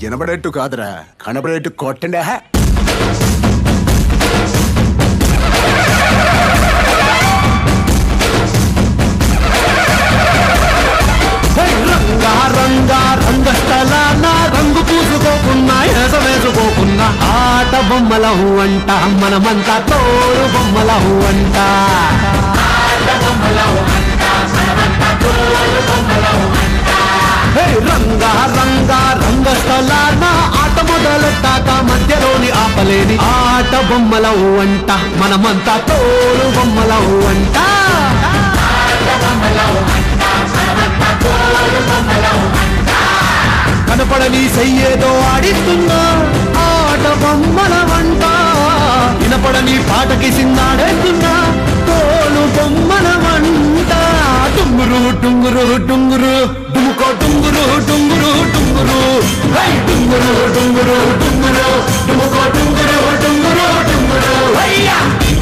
వినబడేట్టు కాదురా కనబడేట్టు కొట్టండి హే. హే, రంగా రంగా రంగస్థలాన రంగు పూసుకోకున్నా ఎస వేసుకోకున్నా ఆట బొమ్మలహు అంట మనమంతా తోడు బొమ్మలహు అంట హే, రంగా రంగా రంగస్థలాన ఆట మొదలెట్టాక మధ్యలోని ఆపలేని ఆట బొమ్మలహు అంట మనమంతా తోడు బొమ్మలహు అంట కనపడని చెయ్యేదో ఆడిస్తున్నా ఆట బొమ్మల వంట వినపడని పాటకి సిందాడేస్తున్నా తోలు బొమ్మల వంట టుంగురు టుంగురు టుంగురు డుముకో టుంగురు టుంగురు టుంగురు హై టుంగురు టుంగురు టుంగురు డుముకో టుంగురు టుంగురు టుంగురు హయ్యా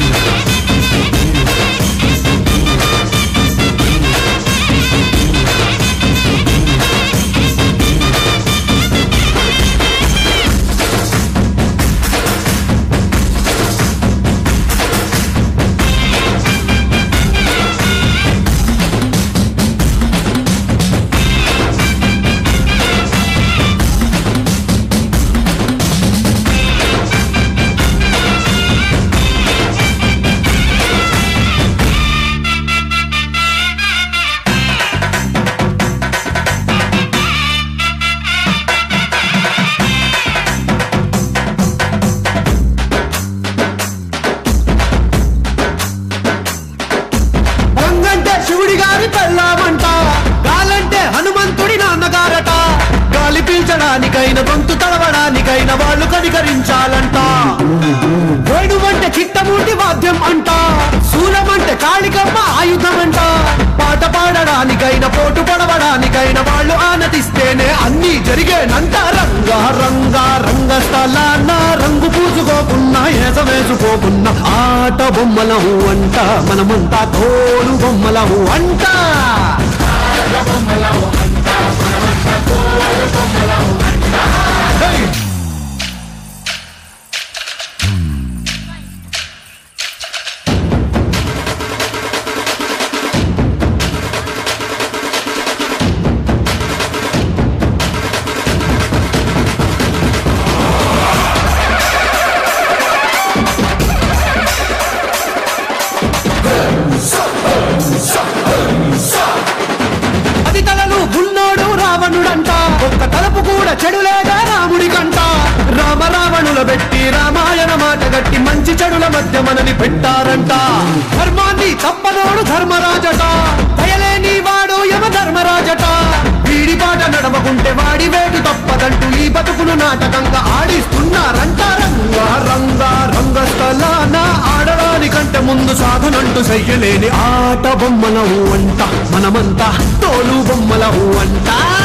రంగంటే శివుడి గారి పెళ్ళామంట గాలంటే హనుమంతుడి నాన్నగారట గాలి పీల్చడానికైన గొంతు తడవడానికైన వాళ్ళు కనికరించాలంట వేణువంటే చిట్టమూటి వాద్యం అంట శూలమంటే కాళికమ్మ ఆయుధం అంట పాట పాడడానికైన పోటు పడవడానికైన వాళ్ళు ఆనతిస్తేనే అన్ని జరిగేనంట రంగా రంగా రంగస్థలాన రంగు పూసుకోకున్నా ఏస వేసుకోకున్నా ఆట బొమ్మలహు అంట మనమంతా తోడు బొమ్మలహు అంట Hey! పది తలలు ఉన్నోడు రావణుడంట ఒక్క తలపు కూడా చెడులేదా రాముడికంట రామ రావణుల పెట్టి రామాయణ మాట గట్టి మంచి చెడుల మధ్య మనని పెట్టారంట ధర్మాన్ని తప్పనోడు ధర్మరాజట దయలేని వాడు యమ ధర్మరాజట వీడి పాట నడవకుంటే వాడి వేటు తప్పదంటూ ఈ బతుకును నాటకంగా ఆడిస్తున్నారంట రంగా రంగా రంగస్థలాన ఆడడానికంటే ముందు సాధనంటూ చెయ్యలేని ఆట బొమ్మలవు అంట మనమంతా తోలు బొమ్మలవు అంట